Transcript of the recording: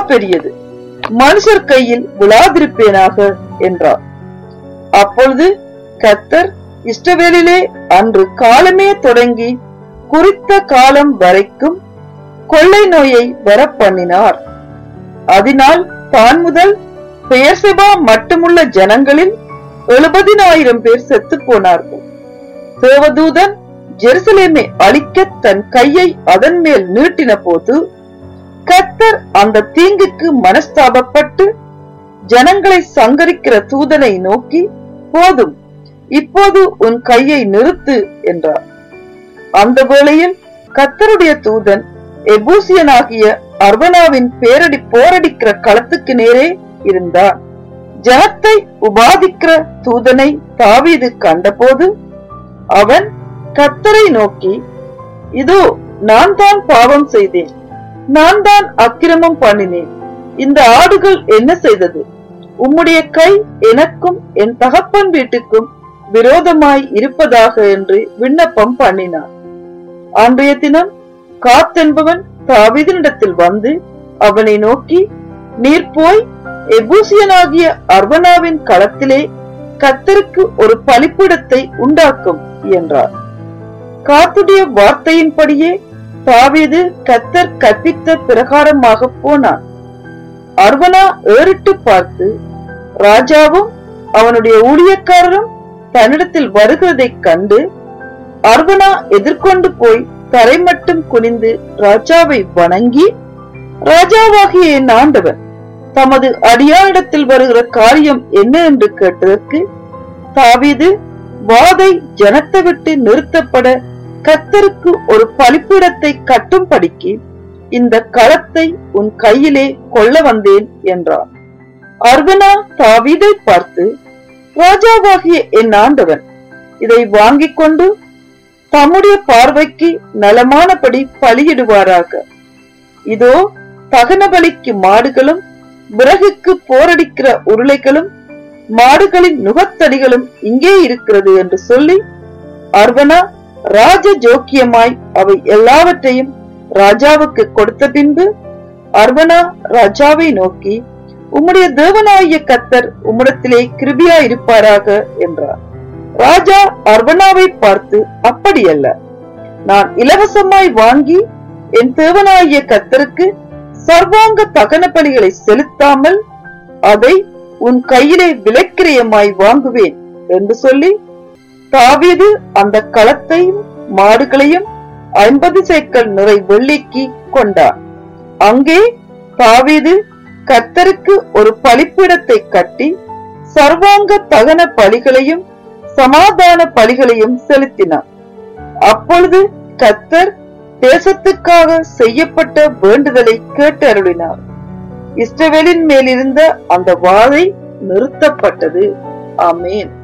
பெரியது மனுஷர் கையில் விழாதிருப்பேனாக என்றார் அப்பொழுது கத்தர் இஷ்டவேலிலே அன்று காலமே தொடங்கி குறித்த காலம் வரைக்கும் கொள்ளை நோயை வரப்பண்ணினார் அதனால் தான் முதல் பெயர்செபா மட்டுமுள்ள ஜனங்களில் எழுபதினாயிரம் பேர் செத்து போனார்கள் தேவதூதன் ஜெருசலேமை அழிக்க தன் கையை அதன் மேல் நீட்டின போது கத்தர் அந்த தீங்குக்கு மனஸ்தாபப்பட்டு ஜனங்களை சங்கரிக்கிற தூதனை நோக்கி போதும் இப்போது உன் கையை நிறுத்து என்றார் அந்த வேளையில் கத்தருடைய தூதன் எபூசியனாகிய அர்வனாவின் பேரடி போரடிக்கிற களத்துக்கு நேரே இருந்தார் ஜனத்தை உபாதிக்கிற தூதனை தாவீது கண்டபோது அவன் கத்தரை நோக்கி இதோ நான் தான் பாவம் செய்தேன் நான் தான் அக்கிரமம் பண்ணினேன் இந்த ஆடுகள் என்ன செய்தது உம்முடைய கை எனக்கும் என் தகப்பன் வீட்டுக்கும் விரோதமாய் இருப்பதாக என்று விண்ணப்பம் பண்ணினான் அன்றைய தினம் காத்தென்பவன் தாவீதினிடத்தில் வந்து அவனை நோக்கி நீர் போய் எபூசியனாகிய அர்வனாவின் களத்திலே கத்தருக்கு ஒரு பலிப்பிடத்தை உண்டாக்கும் என்றார் காத்துடைய வார்த்தையின்படியே தாவீது கத்தர் கற்பித்த பிரகாரமாக போனான் அர்வனா ஏறிட்டு பார்த்து ராஜாவும் அவனுடைய ஊழியக்காரரும் தன்னிடத்தில் வருகிறதைக் கண்டு அர்வனா எதிர்கொண்டு போய் தரை மட்டும் குனிந்து ராஜாவை வணங்கி ராஜாவாகிய என் ஆண்டவன் தமது அடியானிடத்தில் வருகிற காரியம் என்ன என்று கேட்டதற்கு தாவீது வாதை ஜனத்தை விட்டு நிறுத்தப்பட கத்தருக்கு ஒரு பலிப்பீடத்தை கட்டும்படிக்கு இந்த களத்தை உன் கையிலே கொள்ள வந்தேன் என்றார் அர்வனா தாவீதை பார்த்து ராஜாவாகிய என் ஆண்டவன் இதை வாங்கிக் கொண்டு தம்முடைய பார்வைக்கு நலமானபடி பலியிடுவாராக இதோ தகன பலிக்கு மாடுகளும் விறகுக்கு போரடிக்கிற உருளைகளும் மாடுகளின் நுகத்தடிகளும் இங்கே இருக்கிறது என்று சொல்லி அர்வனா ராஜ ஜோக்கியமாய் அவை எல்லாவற்றையும் ராஜாவுக்கு கொடுத்த பின்பு அர்வனா ராஜாவை நோக்கி உம்முடைய தேவனாகிய கத்தர் உம்மிடத்திலே கிருபியா இருப்பாராக என்றார் ராஜா அர்வனாவை பார்த்து அப்படியல்ல நான் இலவசமாய் வாங்கி என் தேவனாகிய கத்தருக்கு சர்வாங்க தகன பலிகளை செலுத்தாமல் அதை உன் கையிலே விலைக்கிரயமாய் வாங்குவேன் என்று சொல்லி தாவீது அந்த களத்தையும் மாடுகளையும் ஐம்பது சேக்கல் நிறை வெள்ளிக்கு கொண்டார் அங்கே தாவீது கத்தருக்கு ஒரு பலிப்பீடத்தை கட்டி சர்வாங்க தகன பலிகளையும் சமாதான பலிகளையும் செலுத்தினார் அப்பொழுது கத்தர் தேசத்துக்காக செய்யப்பட்ட வேண்டுதலை கேட்டு அருளினார் இஸ்ரவேலின் மேலிருந்த அந்த வாதை நிறுத்தப்பட்டது ஆமேன்